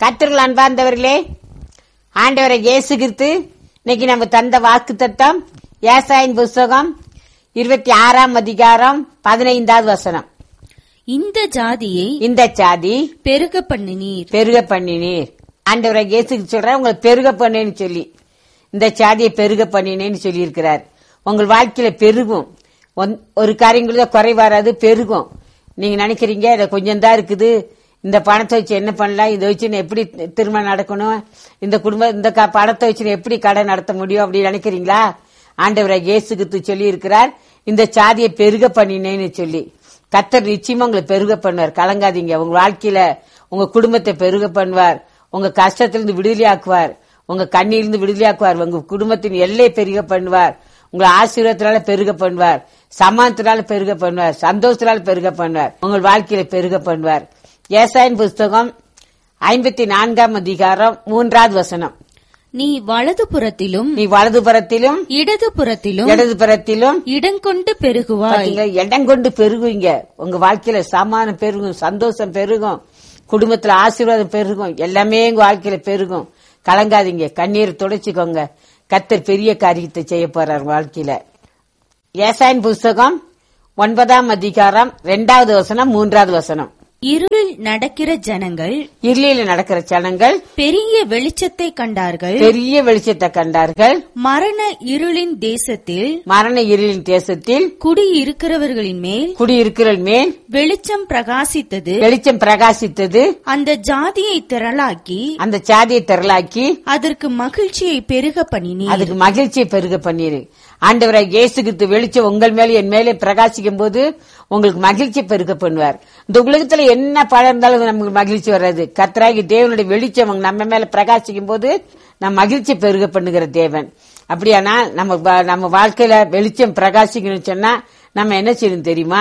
கத்திரல் அன்பார்ந்தவர்களே ஆண்டவரை இயேசு கிறிஸ்து இன்னைக்கு நம்ம தந்த வாக்கு தத்தம் ஏசாயின் புஸ்தகம் இருபத்தி ஆறாம் அதிகாரம் பதினைந்தாவது வசனம் இந்த ஜாதியை இந்த சாதி பெருக பண்ணினீர் பெருக பண்ணினீர் ஆண்டவரை இயேசுக்கு சொல்ற உங்களை பெருக பண்ணேன்னு சொல்லி இந்த சாதியை பெருக பண்ணினேன்னு சொல்லி இருக்கிறார் உங்கள் வாழ்க்கையில பெருகும் ஒன்- ஒரு காரியங்கள குறை வராது பெருகும் நீங்க நினைக்கிறீங்க இதை கொஞ்சம் தான் இருக்குது இந்த பணத்தை வச்சு என்ன பண்ணலாம் இதை வச்சு நான் எப்படி திருமணம் நடக்கணும் இந்த குடும்பம் இந்த க- பணத்தை வச்சு நான் எப்படி கடை நடத்த முடியும் அப்படின்னு நினைக்கிறீங்களா ஆண்டவரை இயேசுக்கு சொல்லி இருக்கிறார் இந்த சாதியை பெருக பண்ணினேன்னு சொல்லி கத்தர் நிச்சயமா உங்களை பெருக பண்ணுவார் கலங்காதீங்க உங்க வாழ்க்கையில உங்க குடும்பத்தை பெருக பண்ணுவார் உங்க கஷ்டத்திலிருந்து விடுதலையாக்குவார் உங்க கண்ணிலிருந்து விடுதலையாக்குவார் உங்க குடும்பத்தின் எல்லை பெருக பண்ணுவார் உங்களை ஆசீர்வாதத்தினால பெருக பண்ணுவார் சமானத்தினால பெருக பண்ணுவார் சந்தோஷத்தினால பெருக பண்ணுவார் உங்கள் வாழ்க்கையில பெருக பண்ணுவார் ஏசாயின் புஸ்தகம் ஐம்பத்தி நான்காம் அதிகாரம் மூன்றாவது வசனம் நீ வலது புறத்திலும் நீ வலதுபுறத்திலும் இடது புறத்திலும் இடதுபுறத்திலும் இடங்கொண்டு பெருகுவாய் பாத்தீங்களா இடம் கொண்டு பெருகுவீங்க உங்க வாழ்க்கையில சமானம் பெருகும் சந்தோஷம் பெருகும் குடும்பத்துல ஆசீர்வாதம் பெருகும் எல்லாமே உங்க வாழ்க்கையில பெருகும் கலங்காதீங்க கண்ணீர் துடைச்சுக்கோங்க கத்தர் பெரிய காரியத்தை செய்ய போறார் வாழ்க்கையில ஏசாயின் புஸ்தகம் ஒன்பதாம் அதிகாரம் ரெண்டாவது வசனம் மூன்றாவது வசனம் இருளில் நடக்கிற ஜனங்கள் இருளில நடக்கிற ஜனங்கள் பெரிய வெளிச்சத்தை கண்டார்கள் பெரிய வெளிச்சத்தை கண்டார்கள் மரண இருளின் தேசத்தில் மரண இருளின் தேசத்தில் குடியிருக்கிறவர்களின் மேல் குடியிருக்கிற மேல் வெளிச்சம் பிரகாசித்தது வெளிச்சம் பிரகாசித்தது அந்த ஜாதியை திரளாக்கி அந்த சாதியை திரளாக்கி அதற்கு மகிழ்ச்சியை பெருக பண்ணினீர் அதுக்கு மகிழ்ச்சியை பெருக பண்ணிரு ஆண்டவரை இயேசு கிறிஸ்து வெளிச்சம் உங்கள் மேல என் மேலே பிரகாசிக்கும் போது உங்களுக்கு மகிழ்ச்சி பெருக பண்ணுவார் இந்த உலகத்துல என்ன பழம் இருந்தாலும் நமக்கு மகிழ்ச்சி வராது கர்த்தராகி தேவனுடைய வெளிச்சம் அவங்க நம்ம மேல பிரகாசிக்கும் போது நம்ம மகிழ்ச்சி பெருக பண்ணுகிற தேவன் அப்படியானா நம்ம வா- நம்ம வாழ்க்கையில வெளிச்சம் பிரகாசிக்கணும்னு சொன்னா நம்ம என்ன செய்யணும் தெரியுமா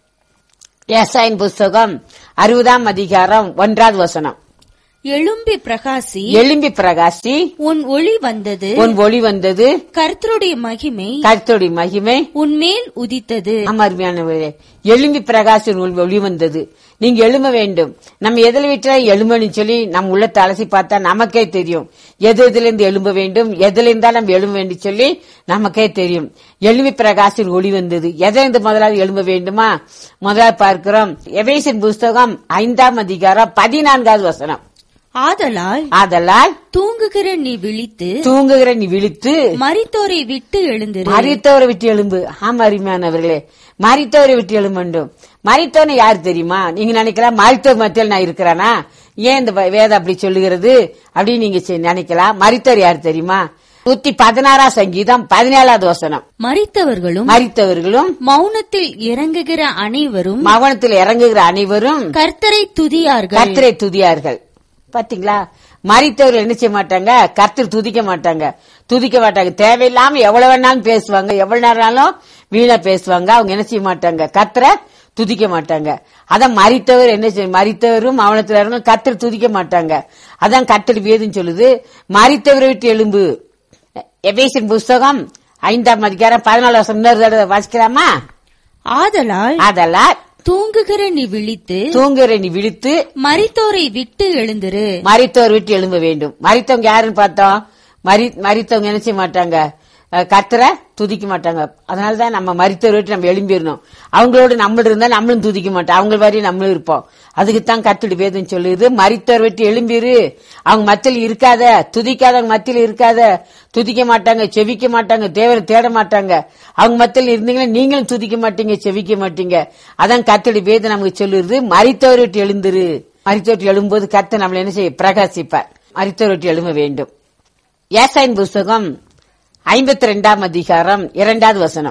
ஏசாயின் புஸ்தகம் அறுபதாம் அதிகாரம் ஒன்றாவது வசனம் எழும்பி பிரகாசி எலும்பி பிரகாசி உன் ஒளி வந்தது உன் ஒளி வந்தது கர்த்தருடைய மகிமை கர்த்தருடைய மகிமை உன் மேல் உதித்தது ஆமா அருமையானவர்களே எலும்பி பிரகாசம் உள் ஒளி வந்தது நீங்க எழும வேண்டும் நம்ம எதில் விட்டா எழுமன்னு சொல்லி நம்ம உள்ளத்தை அலசி பார்த்தா நமக்கே தெரியும் எது எதுல இருந்து எழும்ப வேண்டும் எதுல இருந்தா நம்ம எழும்ப வேண்டும் சொல்லி நமக்கே தெரியும் எழுமி பிரகாசின் ஒளி வந்தது எதை இருந்து முதலாவது எழும்ப வேண்டுமா முதலாவது பார்க்கிறோம் எவேசின் புஸ்தகம் ஐந்தாம் அதிகாரம் பதினான்காவது வசனம் ஆதலால் ஆதலால் தூங்குகிற நீ விழித்து தூங்குகிற நீ விழித்து மரித்தோரை விட்டு எழுந்திரு மறித்தவரை விட்டு எழும்பு ஆமா அருமையானவர்களே மறித்தவரை விட்டு எழும்பண்டும் மறித்தவனை யார் தெரியுமா நீங்க நினைக்கலாம் மறித்தவர் மத்தியில் நான் இருக்கிறானா ஏன் இந்த வ- வேதம் அப்படி சொல்லுகிறது அப்படின்னு நீங்க செ- நினைக்கலாம் மறித்தவர் யார் தெரியுமா நூத்தி பதினாறாம் சங்கீதம் பதினேழாவது வசனம் மரித்தவர்களும் மறித்தவர்களும் மௌனத்தில் இறங்குகிற அனைவரும் மவனத்தில் இறங்குகிற அனைவரும் கர்த்தரை துதியார்கள் கர்த்தரை துதியார்கள் பாத்தீங்களா மறித்தவர்கள் என்ன செய்ய மாட்டாங்க கர்த்தர் துதிக்க மாட்டாங்க துதிக்க மாட்டாங்க தேவையில்லாம எவ்வளவு வேணாலும் பேசுவாங்க எவ்வளவு நேரம்னாலும் வீணா பேசுவாங்க அவங்க என்ன செய்ய மாட்டாங்க கர்த்தரை துதிக்க மாட்டாங்க அதான் மறித்தவர் என்ன செய்ய மறித்தவரும் அவனத்துல இறங்கும் கர்த்தர் துதிக்க மாட்டாங்க அதான் கர்த்தர் வேதுன்னு சொல்லுது மறித்தவரை விட்டு எலும்பு எபேசின் புஸ்தகம் ஐந்தாம் அதிகாரம் பதினாலு வருஷம் இன்னொரு தடவை வாசிக்கலாமா ஆதலால் அதெல்லாம் தூங்குகிற நீ விழித்து தூங்குற நீ விழித்து மரித்தோரை விட்டு எழுந்திரு மரித்தவர் விட்டு எழும்ப வேண்டும் மரித்தவங்க யாருன்னு பார்த்தோம் மரி மரித்தவங்க என்ன செய்ய மாட்டாங்க அஹ், கர்த்தரை துதிக்க மாட்டாங்க அதனாலதான் நம்ம மரித்தவர் விட்டு நம்ம எழும்பிடணும் அவங்களோட நம்மளும் இருந்தா நம்மளும் துதிக்க மாட்டோம் அவங்க வரையும் நம்மளும் இருப்போம் அதுக்கு தான் கத்துடு வேதம் சொல்லுது மரித்தவர் விட்டு எழும்பிரு அவங்க மத்தியில் இருக்காத துதிக்காதவங்க மத்தியில் இருக்காத துதிக்க மாட்டாங்க செவிக்க மாட்டாங்க தேவரை தேட மாட்டாங்க அவங்க மத்தியில் இருந்தீங்கன்னா நீங்களும் துதிக்க மாட்டீங்க செவிக்க மாட்டீங்க அதான் கத்தடி வேதம் நமக்கு சொல்லுறது மரித்தவர் விட்டு எழுந்துரு மரித்தவர் விட்டு எழும்போது கத்த நம்மள என்ன செய்ய பிரகாசிப்பார் மரித்தவர் விட்டு எழும்ப வேண்டும் ஏசாயின் புஸ்தகம் ஐம்பத்தி ரெண்டாம் அதிகாரம் இரண்டாவது வசனம்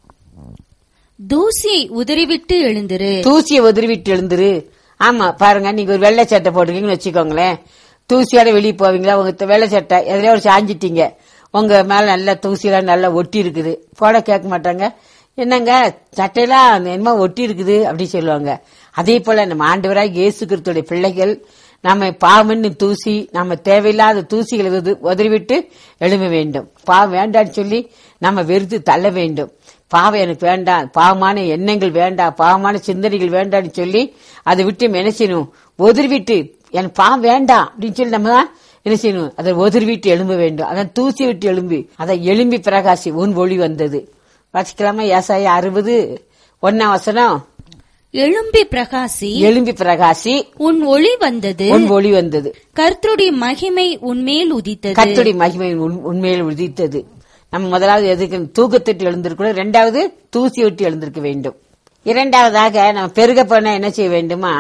தூசியை உதறிவிட்டு எழுந்திரு தூசியை உதறிவிட்டு எழுந்துரு ஆமா பாருங்க நீங்க ஒரு வெள்ளை சட்டை போட்டுருக்கீங்கன்னு வச்சுக்கோங்களேன் தூசியோட வெளியே போவீங்களா உங்க த- வெள்ளை சட்டை எதுலயோ ஒரு சாஞ்சிட்டீங்க உங்க மேல நல்ல தூசியெல்லாம் நல்லா ஒட்டி இருக்குது போட கேட்க மாட்டாங்க என்னங்க சட்டையெல்லாம் என்னமோ ஒட்டி இருக்குது அப்படி சொல்லுவாங்க அதே போல நம்ம ஆண்டவராக இயேசு கிறிஸ்துடைய பிள்ளைகள் நம்ம பாவம்னு தூசி நம்ம தேவையில்லாத தூசிகளை உது- உதறிவிட்டு எழும்ப வேண்டும் பாவம் வேண்டாம்னு சொல்லி நம்ம வெறுத்து தள்ள வேண்டும் பாவம் எனக்கு வேண்டாம் பாவமான எண்ணங்கள் வேண்டாம் பாவமான சிந்தனைகள் வேண்டாம்னு சொல்லி அதை விட்டு மெனச்சினும் உதறிவிட்டு எனக்கு பாவம் வேண்டாம் அப்படின்னு சொல்லி நம்ம என்ன செய்யணும் அதை ஒதிர் விட்டு எழும்ப வேண்டும் அதான் தூசி விட்டு எழும்பி அதை எழும்பி பிரகாசி உன் ஒளி வந்தது வாசிக்கலாமா ஏசாய அறுபது ஒன்னாம் வசனம் எழும்பி பிரகாசி எழும்பி பிரகாசி உன் ஒளி வந்தது உன் ஒளி வந்தது கர்த்தருடைய மகிமை உன்மேல் உதித்தது கத்துடைய மகிமை உன்- உண்மையில் உதித்தது நம்ம முதலாவது எதுக்கு தூக்கத்திட்டு எழுந்திருக்கணும் இரண்டாவது தூசி விட்டு எழுந்திருக்க வேண்டும் இரண்டாவதாக நம்ம பெருக பண்ண என்ன செய்ய வேண்டுமா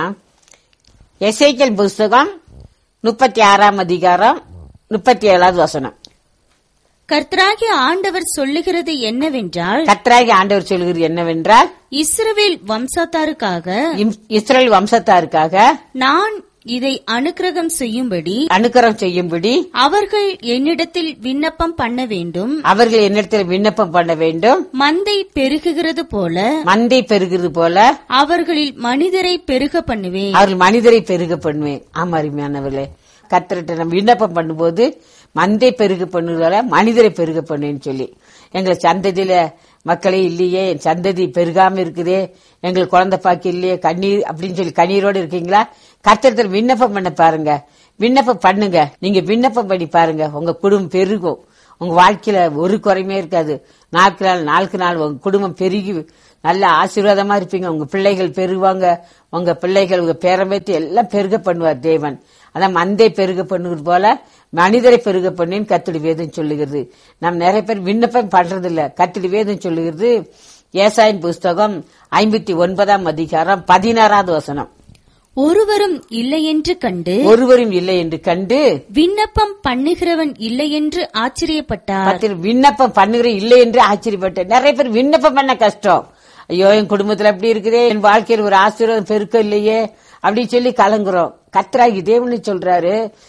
எசைக்கல் புஸ்தகம் முப்பத்தி ஆறாம் அதிகாரம் முப்பத்தி ஏழாவது வசனம் கர்த்தராகிய ஆண்டவர் சொல்லுகிறது என்னவென்றால் கத்ராகி ஆண்டவர் சொல்கிறது என்னவென்றால் இஸ்ரவேல் வம்சத்தாருக்காக இம்- இஸ்ரேல் வம்சத்தாருக்காக நான் இதை அனுக்கிரகம் செய்யும்படி அனுக்கரம் செய்யும்படி அவர்கள் என்னிடத்தில் விண்ணப்பம் பண்ண வேண்டும் அவர்கள் என்னிடத்தில் விண்ணப்பம் பண்ண வேண்டும் மந்தை பெருகுகிறது போல மந்தை பெருகிறது போல அவர்களில் மனிதரை பெருக பண்ணுவேன் அவர்கள் மனிதரை பெருக பண்ணுவேன் ஆமா அருமையானவர்களே கத்திரிட்ட நம்ம விண்ணப்பம் பண்ணும்போது மந்தை பெருக பண்ணுறதால மனிதரை பெருக பண்ணுன்னு சொல்லி எங்களை சந்ததியில மக்களே இல்லையே என் சந்ததி பெருகாம இருக்குதே எங்களுக்கு குழந்தை பாக்கி இல்லையே கண்ணீர் அப்படின்னு சொல்லி கண்ணீரோடு இருக்கீங்களா கத்திரத்தில் விண்ணப்பம் பண்ண பாருங்க விண்ணப்பம் பண்ணுங்க நீங்க விண்ணப்பம் பண்ணி பாருங்க உங்க குடும்பம் பெருகும் உங்க வாழ்க்கையில ஒரு குறையுமே இருக்காது நாளுக்கு நாள் நாளுக்கு நாள் உங்க குடும்பம் பெருகி நல்ல ஆசீர்வாதமா இருப்பீங்க உங்க பிள்ளைகள் பெருகுவாங்க உங்க பிள்ளைகள் உங்க பேரம்பேத்தி எல்லாம் பெருக பண்ணுவார் தேவன் அதான் மந்தை பெருக பண்ணுவது போல மனிதரை பெருக பண்ணின்னு கத்துடி வேதம் சொல்லுகிறது நாம் நிறைய பேர் விண்ணப்பம் பண்றது இல்ல கத்துடி வேதம் சொல்லுகிறது ஏசாயின் புஸ்தகம் ஐம்பத்தி ஒன்பதாம் அதிகாரம் பதினாறாவது வசனம் ஒருவரும் இல்லையென்று கண்டு ஒருவரும் இல்லை என்று கண்டு விண்ணப்பம் பண்ணுகிறவன் இல்லையென்று ஆச்சரியப்பட்டார் பத்தில் விண்ணப்பம் பண்ணுகிற இல்லை என்று ஆச்சரியப்பட்டேன் நிறைய பேர் விண்ணப்பம் பண்ண கஷ்டம் ஐயோ என் குடும்பத்துல அப்படி இருக்குதே என் வாழ்க்கையில் ஒரு ஆசீர்வாதம் பெருக்கம் இல்லையே அப்படின்னு சொல்லி கலங்குறோம் கத்ராகி தேவனு சொல்றாரு